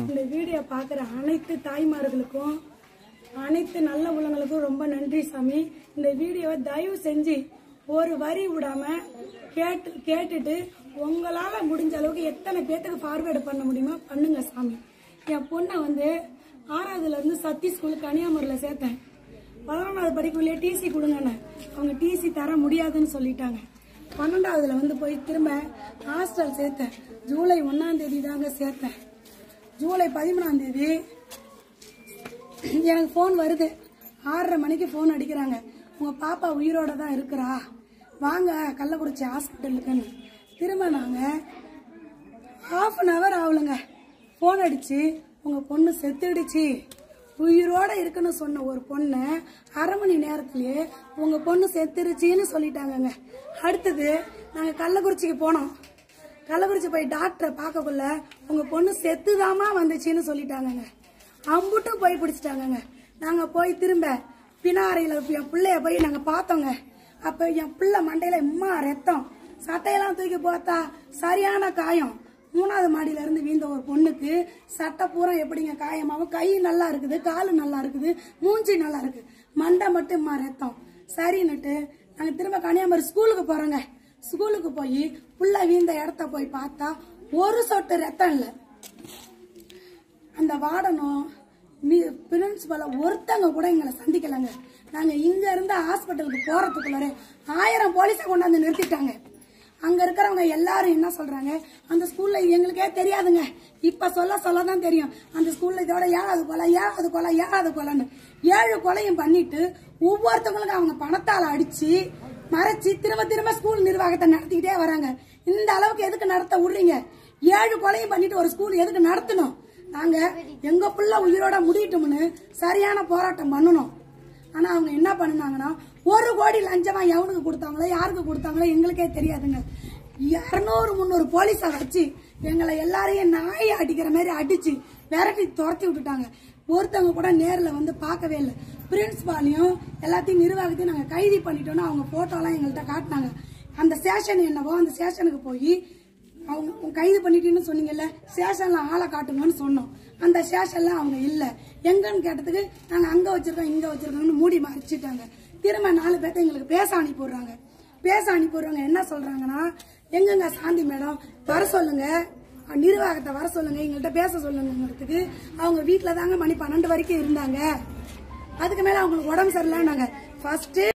இந்த வீடியோ பார்க்குற அனைத்து தாய்மார்களுக்கும் அனைத்து நல்ல உள்ளங்களுக்கும் ரொம்ப நன்றி சாமி இந்த வீடியோவை தயவு செஞ்சு ஒரு வரி விடாம கேட்டு கேட்டுட்டு உங்களால முடிஞ்ச அளவுக்கு எத்தனை பேத்துக்கு ஃபார்வேர்டு பண்ண முடியுமோ பண்ணுங்க சாமி என் பொண்ணை வந்து ஆறாவதுல இருந்து சத்தி ஸ்கூல் கன்னியாகுமரியில சேர்த்தேன் பதினொன்றாவது படிக்கக்குள்ளே டிசி கொடுங்கன்னு அவங்க டிசி தர முடியாதுன்னு சொல்லிட்டாங்க பன்னெண்டாவதுல வந்து போய் திரும்ப ஹாஸ்டல் சேர்த்தேன் ஜூலை ஒன்னாம் தேதி தாங்க சேர்த்தேன் ஜூலை பதிமூணாம் தேதி எனக்கு ஃபோன் வருது ஆறரை மணிக்கு ஃபோன் அடிக்கிறாங்க உங்க பாப்பா உயிரோட தான் இருக்கிறா வாங்க கள்ளக்குறிச்சி ஹாஸ்பிட்டலுக்குன்னு திரும்ப நாங்க ஹாஃப் அன் ஹவர் ஆகலைங்க ஃபோன் அடிச்சு உங்க பொண்ணு செத்துடுச்சு உயிரோட இருக்குன்னு சொன்ன ஒரு பொண்ணை அரை மணி நேரத்திலேயே உங்க பொண்ணு செத்துருச்சின்னு சொல்லிட்டாங்கங்க அடுத்தது நாங்க கள்ளக்குறிச்சிக்கு போனோம் கள்ளக்குறிச்சி போய் டாக்டரை பார்க்கக்குள்ள உங்க பொண்ணு செத்துதாமா வந்துச்சுன்னு சொல்லிட்டாங்கங்க அம்புட்டும் போய் பிடிச்சிட்டாங்கங்க நாங்க போய் திரும்ப பினாரையில என் பிள்ளைய போய் நாங்க பார்த்தோங்க அப்ப என் பிள்ளை மண்டையில இம்மா ரத்தம் சட்டையெல்லாம் தூக்கி பார்த்தா சரியான காயம் மூணாவது மாடியில இருந்து வீழ்ந்த ஒரு பொண்ணுக்கு சட்டை பூரா எப்படிங்க காயமாவும் கை நல்லா இருக்குது காலு நல்லா இருக்குது மூஞ்சி நல்லா இருக்கு மண்டை மட்டும் இம்மா ரத்தம் சரின்னுட்டு நாங்க திரும்ப கன்னியாகுமரி ஸ்கூலுக்கு போறோங்க ஸ்கூலுக்கு போய் புள்ள வீழ்ந்த இடத்த போய் பார்த்தா ஒரு சொட்டு ரத்தம் இல்லை அந்த வார்டனும் பிரின்சிபல ஒருத்தங்க கூட எங்களை சந்திக்கலங்க நாங்க இங்க இருந்து ஹாஸ்பிட்டலுக்கு போறதுக்குள்ளாரே ஆயிரம் போலீஸை கொண்டாந்து நிறுத்திட்டாங்க அங்க இருக்கிறவங்க எல்லாரும் என்ன சொல்றாங்க அந்த ஸ்கூல்ல எங்களுக்கே தெரியாதுங்க இப்ப சொல்ல சொல்ல தான் தெரியும் அந்த ஸ்கூல்ல இதோட ஏழாவது கொலை ஏழாவது கொலை ஏழாவது கொலைன்னு ஏழு கொலையும் பண்ணிட்டு ஒவ்வொருத்தவங்களுக்கும் அவங்க பணத்தால அடிச்சு மறைச்சு திரும்ப திரும்ப ஸ்கூல் நிர்வாகத்தை நடத்திக்கிட்டே வராங்க இந்த அளவுக்கு எதுக்கு நடத்த விடுறீங்க ஏழு கொலையும் பண்ணிட்டு ஒரு ஸ்கூல் எதுக்கு நடத்தணும் நாங்க எங்க புள்ள உயிரோட முடியட்டும்னு சரியான போராட்டம் பண்ணணும் ஆனா அவங்க என்ன பண்ணுனாங்கன்னா ஒரு கோடி லஞ்சமா எவனுக்கு கொடுத்தாங்களோ யாருக்கு கொடுத்தாங்களோ எங்களுக்கே தெரியாதுங்க இருநூறு முந்நூறு போலீஸை வச்சு எங்களை எல்லாரையும் நாயை அடிக்கிற மாதிரி அடிச்சு விரட்டி துரத்தி விட்டுட்டாங்க ஒருத்தவங்க கூட நேர்ல வந்து பார்க்கவே இல்லை பிரின்சிபாலையும் எல்லாத்தையும் நிர்வாகத்தையும் நாங்க கைது பண்ணிட்டோம்னு அவங்க போட்டோலாம் எங்கள்கிட்ட காட்டினாங்க அந்த ஸ்டேஷன் என்னவோ அந்த ஸ்டேஷனுக்கு போய் அவங்க உங்க கைது பண்ணிட்டீங்கன்னு சொன்னீங்கல்ல ஸ்டேஷன்ல ஆளை காட்டுங்கன்னு சொன்னோம் அந்த ஸ்டேஷன்ல அவங்க இல்ல எங்கன்னு கேட்டதுக்கு நாங்க அங்க வச்சிருக்கோம் இங்க வச்சிருக்கோம்னு மூடி மறைச்சிட்டாங்க திரும்ப நாலு பேர்த்த எங்களுக்கு பேச அனுப்பிடுறாங்க பேச அனுப்பிடுறவங்க என்ன சொல்றாங்கன்னா எங்கங்க சாந்தி மேடம் வர சொல்லுங்க நிர்வாகத்தை வர சொல்லுங்க எங்கள்கிட்ட பேச சொல்லுங்கிறதுக்கு அவங்க வீட்டுல தாங்க மணி பன்னெண்டு வரைக்கும் இருந்தாங்க அதுக்கு மேல அவங்களுக்கு உடம்பு சரியில்லைன்னாங்க ஃபர்ஸ்ட்